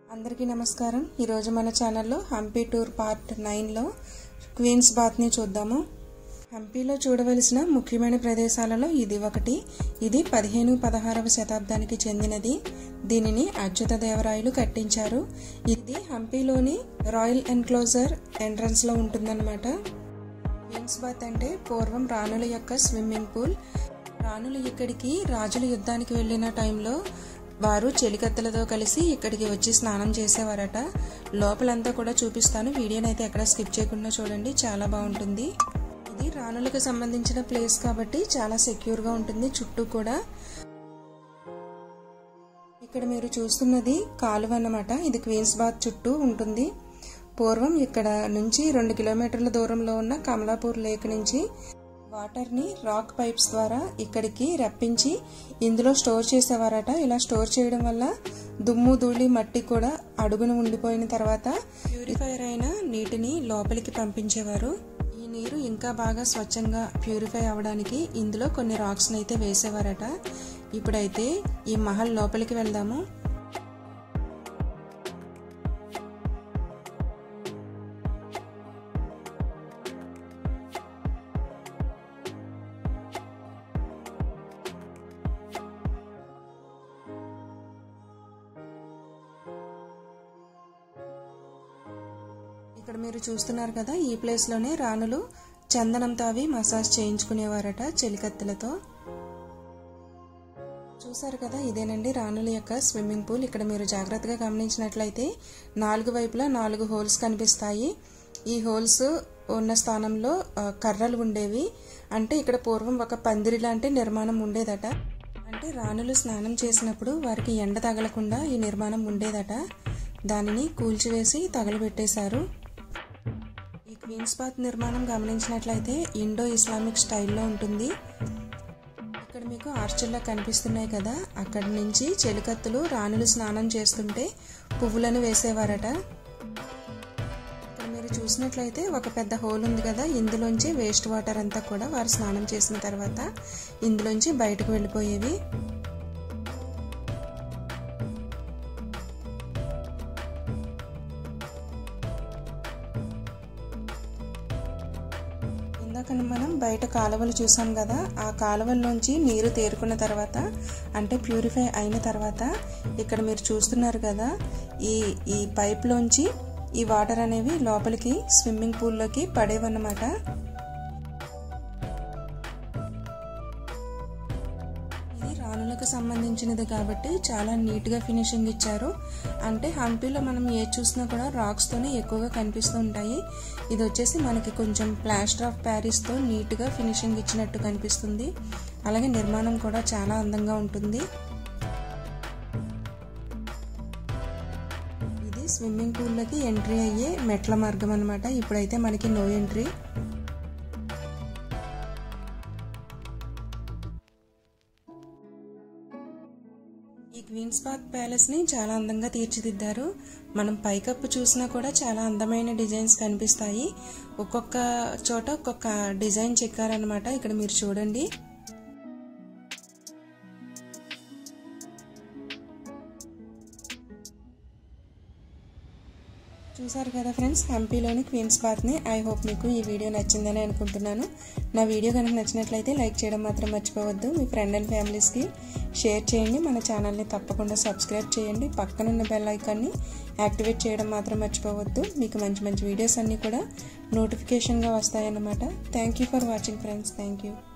అందరికీ నమస్కారం ఈరోజు మన ఛానల్లో హంపీ టూర్ పార్ట్ నైన్లో క్వీన్స్ బాత్ని చూద్దాము హంపీలో చూడవలసిన ముఖ్యమైన ప్రదేశాలలో ఇది ఒకటి ఇది పదిహేను పదహారవ శతాబ్దానికి చెందినది దీనిని అచ్యుత దేవరాయలు కట్టించారు ఇది హంపీలోని రాయల్ ఎన్క్లోజర్ ఎంట్రన్స్లో ఉంటుందన్నమాట క్వీన్స్ బాత్ అంటే పూర్వం రాణుల యొక్క స్విమ్మింగ్ పూల్ రాణులు ఇక్కడికి రాజుల యుద్ధానికి వెళ్ళిన టైంలో వారు చెలికత్తెలతో కలిసి ఇక్కడికి వచ్చి స్నానం చేసేవారట లోపలంతా కూడా చూపిస్తాను వీడియోని అయితే ఎక్కడ స్కిప్ చేయకుండా చూడండి చాలా బాగుంటుంది ఇది రాణులకు సంబంధించిన ప్లేస్ కాబట్టి చాలా సెక్యూర్గా ఉంటుంది చుట్టూ కూడా ఇక్కడ మీరు చూస్తున్నది కాలువ అన్నమాట ఇది క్వీన్స్ బాత్ చుట్టూ ఉంటుంది పూర్వం ఇక్కడ నుంచి రెండు కిలోమీటర్ల దూరంలో ఉన్న కమలాపూర్ లేక్ నుంచి వాటర్ని రాక్ పైప్స్ ద్వారా ఇక్కడికి రప్పించి ఇందులో స్టోర్ చేసేవారట ఇలా స్టోర్ చేయడం వల్ల దుమ్ము ధూళి మట్టి కూడా అడుగున ఉండిపోయిన తర్వాత ప్యూరిఫైర్ అయిన నీటిని లోపలికి పంపించేవారు ఈ నీరు ఇంకా బాగా స్వచ్ఛంగా ప్యూరిఫై అవ్వడానికి ఇందులో కొన్ని రాక్స్ని అయితే వేసేవారట ఇప్పుడైతే ఈ మహల్ లోపలికి వెళ్దాము ఇక్కడ మీరు చూస్తున్నారు కదా ఈ ప్లేస్లోనే రాణులు చందనంతో అవి మసాజ్ చేయించుకునేవారట చెలికత్తెలతో చూసారు కదా ఇదేనండి రాణుల యొక్క స్విమ్మింగ్ పూల్ ఇక్కడ మీరు జాగ్రత్తగా గమనించినట్లయితే నాలుగు వైపులా నాలుగు హోల్స్ కనిపిస్తాయి ఈ హోల్స్ ఉన్న స్థానంలో కర్రలు ఉండేవి అంటే ఇక్కడ పూర్వం ఒక పందిరి లాంటి నిర్మాణం ఉండేదట అంటే రాణులు స్నానం చేసినప్పుడు వారికి ఎండ తగలకుండా ఈ నిర్మాణం ఉండేదట దానిని కూల్చివేసి తగలబెట్టేశారు ఈ క్వీన్స్ బాత్ నిర్మాణం గమనించినట్లయితే ఇండో ఇస్లామిక్ స్టైల్లో ఉంటుంది ఇక్కడ మీకు ఆర్చిల్లా కనిపిస్తున్నాయి కదా అక్కడి నుంచి చెలికత్తులు రాణులు స్నానం చేస్తుంటే పువ్వులను వేసేవారట ఇక్కడ మీరు చూసినట్లయితే ఒక పెద్ద హోల్ ఉంది కదా ఇందులోంచి వేస్ట్ వాటర్ అంతా కూడా వారు స్నానం చేసిన తర్వాత ఇందులోంచి బయటకు వెళ్ళిపోయేవి ఇందాక మనం బయట కాలువలు చూసాం కదా ఆ కాలువల్లోంచి నీరు తేరుకున్న తర్వాత అంటే ప్యూరిఫై అయిన తర్వాత ఇక్కడ మీరు చూస్తున్నారు కదా ఈ ఈ పైప్లోంచి ఈ వాటర్ అనేవి లోపలికి స్విమ్మింగ్ పూల్లోకి పడేవన్నమాట ఇది రాణులకు సంబంధించినది కాబట్టి చాలా నీట్గా ఫినిషింగ్ ఇచ్చారు అంటే హంపీలో మనం ఏ చూసినా కూడా రాక్స్తోనే ఎక్కువగా కనిపిస్తూ ఉంటాయి ఇది వచ్చేసి మనకి కొంచెం ప్లాస్టర్ ఆఫ్ ప్యారిస్తో నీట్గా ఫినిషింగ్ ఇచ్చినట్టు కనిపిస్తుంది అలాగే నిర్మాణం కూడా చాలా అందంగా ఉంటుంది ఇది స్విమ్మింగ్ పూల్లోకి ఎంట్రీ అయ్యే మెట్ల మార్గం అనమాట ఇప్పుడైతే మనకి నో ఎంట్రీ ఈ క్వీన్స్ పార్క్ ప్యాలెస్ ని చాలా అందంగా తీర్చిదిద్దారు మనం పైకప్పు చూసినా కూడా చాలా అందమైన డిజైన్స్ కనిపిస్తాయి ఒక్కొక్క చోట ఒక్కొక్క డిజైన్ చెక్కారనమాట ఇక్కడ మీరు చూడండి చూసారు కదా ఫ్రెండ్స్ హంపీలోని క్వీన్స్ బాత్ని ఐ హోప్ మీకు ఈ వీడియో నచ్చిందని అనుకుంటున్నాను నా వీడియో కనుక నచ్చినట్లయితే లైక్ చేయడం మాత్రం మర్చిపోవద్దు మీ ఫ్రెండ్ అండ్ ఫ్యామిలీస్కి షేర్ చేయండి మన ఛానల్ని తప్పకుండా సబ్స్క్రైబ్ చేయండి పక్కనున్న బెల్ ఐకాన్ని యాక్టివేట్ చేయడం మాత్రం మర్చిపోవద్దు మీకు మంచి మంచి వీడియోస్ అన్నీ కూడా నోటిఫికేషన్గా వస్తాయన్నమాట thank you for watching friends thank you